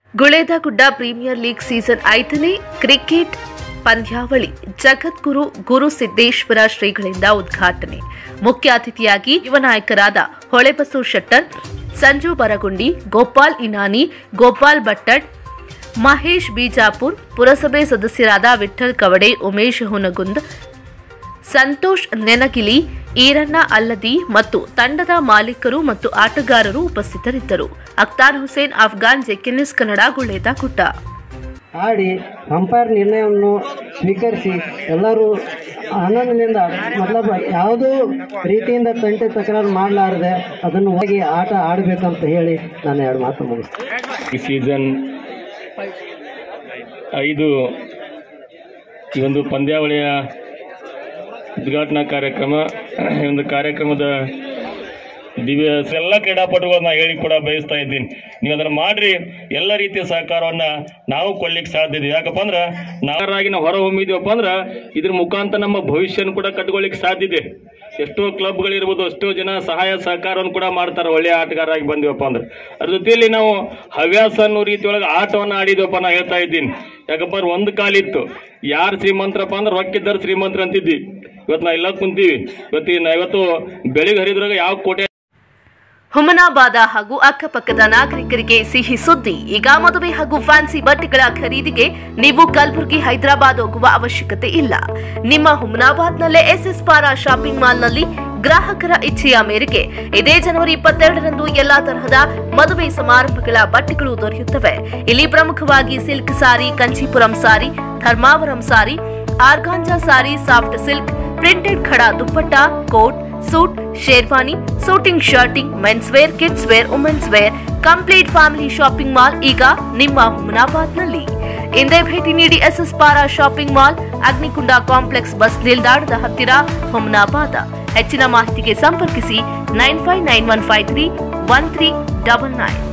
Guledagudda premier league season ಐದನೇ cricket ಪಂದ್ಯಾವಳಿ ಜಗದ್ಗುರು ಗುರು ಸಿದ್ದೇಶ್ವರ ಶ್ರೀಗಳಿಂದ ಉದ್ಘಾಟನೆ ಮುಖ್ಯ ಅತಿಥಿಯಾಗಿ ಯುವ ನಾಯಕರಾದ ಹೊಳೆಬಸು ಶೆಟ್ಟರ್ ಸಂಜು ಬರಗುಂಡಿ ಗೋಪಾಲ್ ಇನಾನಿ ಗೋಪಾಲ್ ಭಟ್ಟಡ್ ಮಹೇಶ್ ಬಿಜಾಪುರ್ ಪುರಸಭೆ ಸದಸ್ಯರಾದ ವಿಠ್ಠಲ್ ಕವಡೆ ಉಮೇಶ್ ಹುನಗುಂದ್ ಸಂತೋಷ್ ನೆನಗಿಲಿ ಈರಣ್ಣ ಅಲ್ಲದಿ ಮತ್ತು ತಂಡದ ಮಾಲೀಕರು ಮತ್ತು ಆಟಗಾರರು ಉಪಸ್ಥಿತರಿದ್ದರು ಅಖ್ತಾರ್ ಹುಸೇನ್ ಅಫ್ಘಾನ್ ಜೆಕೆ ನ್ಯೂಸ್ ಕನ್ನಡ ಗುಳೇದಗುಡ್ಡ ಆಡಿ ಅಂಪೈರ್ ನಿರ್ಣಯವನ್ನು ಸ್ವೀಕರಿಸಿ ಎಲ್ಲರೂ ಆನಂದದಿಂದ ಮತ್ಲಬ ಯಾವುದೂ ರೀತಿಯಿಂದ ತಂಟೆ ತಕರಾರು ಮಾಡಲಾರದೆ ಅದನ್ನು ಹೋಗಿ ಆಟ ಆಡಬೇಕಂತ ಹೇಳಿ ನಾನು ಎರಡು ಮಾತು ಮುಗಿಸ್ತೇನೆ ಈ ಸೀಸನ್ ಐದು ಈ ಒಂದು ಪಂದ್ಯಾವಳಿಯ ಉದ್ಘಾಟನಾ ಕಾರ್ಯಕ್ರಮ ಈ ಒಂದು ಕಾರ್ಯಕ್ರಮದ ದಿವ್ಯ ಎಲ್ಲ ಕ್ರೀಡಾಪಟುಗಳನ್ನ ಹೇಳಿ ಕೂಡ ಬಯಸ್ತಾ ಇದ್ದೀನಿ ನೀವು ಅದನ್ನ ಮಾಡ್ರಿ ಎಲ್ಲ ರೀತಿಯ ಸಹಕಾರವನ್ನ ನಾವು ಕೊಡ್ಲಿಕ್ಕೆ ಸಾಧ್ಯ ಇದೆ ಯಾಕಪ್ಪ ಅಂದ್ರೆ ನಾವರಾಗಿ ನಾವು ಹೊರ ಹೊಮ್ಮಿದೀವಪ್ಪ ಅಂದ್ರೆ ಇದ್ರ ಮುಖಾಂತರ ನಮ್ಮ ಭವಿಷ್ಯನ ಕೂಡ ಕಟ್ಕೊಳ್ಳಿಕ್ಕೆ ಸಾಧ್ಯ ಇದೆ ಎಷ್ಟೋ ಕ್ಲಬ್ಗಳಿರ್ಬೋದು ಎಷ್ಟೋ ಜನ ಸಹಾಯ ಸಹಕಾರವನ್ನು ಕೂಡ ಮಾಡ್ತಾರೆ ಒಳ್ಳೆಯ ಆಟಗಾರರಾಗಿ ಬಂದಿವಪ್ಪ ಅಂದ್ರೆ ಅದ್ರ ಜೊತೆಯಲ್ಲಿ ನಾವು ಹವ್ಯಾಸ ಅನ್ನೋ ರೀತಿಯೊಳಗೆ ಆಟವನ್ನು ಆಡಿದ್ವಪ್ಪ ನಾ ಹೇಳ್ತಾ ಇದ್ದೀನಿ ಯಾಕಪ್ಪ ಅಂದ್ರೆ ಒಂದು ಕಾಲಿತ್ತು ಯಾರು ಶ್ರೀಮಂತರಪ್ಪ ಅಂದ್ರೆ ರೊಕ್ಕಿದ್ದಾರೆ ಶ್ರೀಮಂತರ ಅಂತಿದ್ವಿ ಇವತ್ತು ನಾ ಎಲ್ಲ ಕುಂತೀವಿ ಇವತ್ತು ನಾ ಇವತ್ತು ಬೆಳಿಗ್ಗೆ ಹರಿದ್ರಾಗ ಯಾವ ಕೋಟೆ ಹುಮನಾಬಾದ ಹಾಗೂ ಅಕ್ಕಪಕ್ಕದ ನಾಗರಿಕರಿಗೆ ಸಿಹಿ ಸುದ್ದಿ ಈಗ ಮದುವೆ ಹಾಗೂ ಫ್ಯಾನ್ಸಿ ಬಟ್ಟೆಗಳ ಖರೀದಿಗೆ ನೀವು ಕಲಬುರಗಿ ಹೈದರಾಬಾದ್ ಹೋಗುವ ಅವಶ್ಯಕತೆ ಇಲ್ಲ ನಿಮ್ಮ ಹುಮನಾಬಾದ್ನಲ್ಲೇ ಎಸ್ಎಸ್ ಪಾರಾ ಶಾಪಿಂಗ್ ಮಾಲ್ನಲ್ಲಿ ಗ್ರಾಹಕರ ಇಚ್ಛೆಯ ಮೇರೆಗೆ ಇದೇ ಜನವರಿ ಇಪ್ಪತ್ತೆರಡರಂದು ಎಲ್ಲಾ ತರಹದ ಮದುವೆ ಸಮಾರಂಭಗಳ ಬಟ್ಟೆಗಳು ದೊರೆಯುತ್ತವೆ ಇಲ್ಲಿ ಪ್ರಮುಖವಾಗಿ silk sari Kanchipuram sari Dharmavaram sari organza sari soft silk printed ಖಡಾ dupatta coat suit sherwani suiting shirting men's wear kids wear women's wear complete family shopping mall ಈಗ ನಿಮ್ಮ ಹುಮನಾಬಾದ್ನಲ್ಲಿ ಇಂದೇ ಭೇಟಿ ನೀಡಿ SS Para shopping mall Agnikunda complex bus ನಿಲ್ದಾಣದ ಹತ್ತಿರ ಹುಮನಾಬಾದ ಹೆಚ್ಚಿನ ಮಾಹಿತಿಗೆ ಸಂಪರ್ಕಿಸಿ nine five nine one five three one three double nine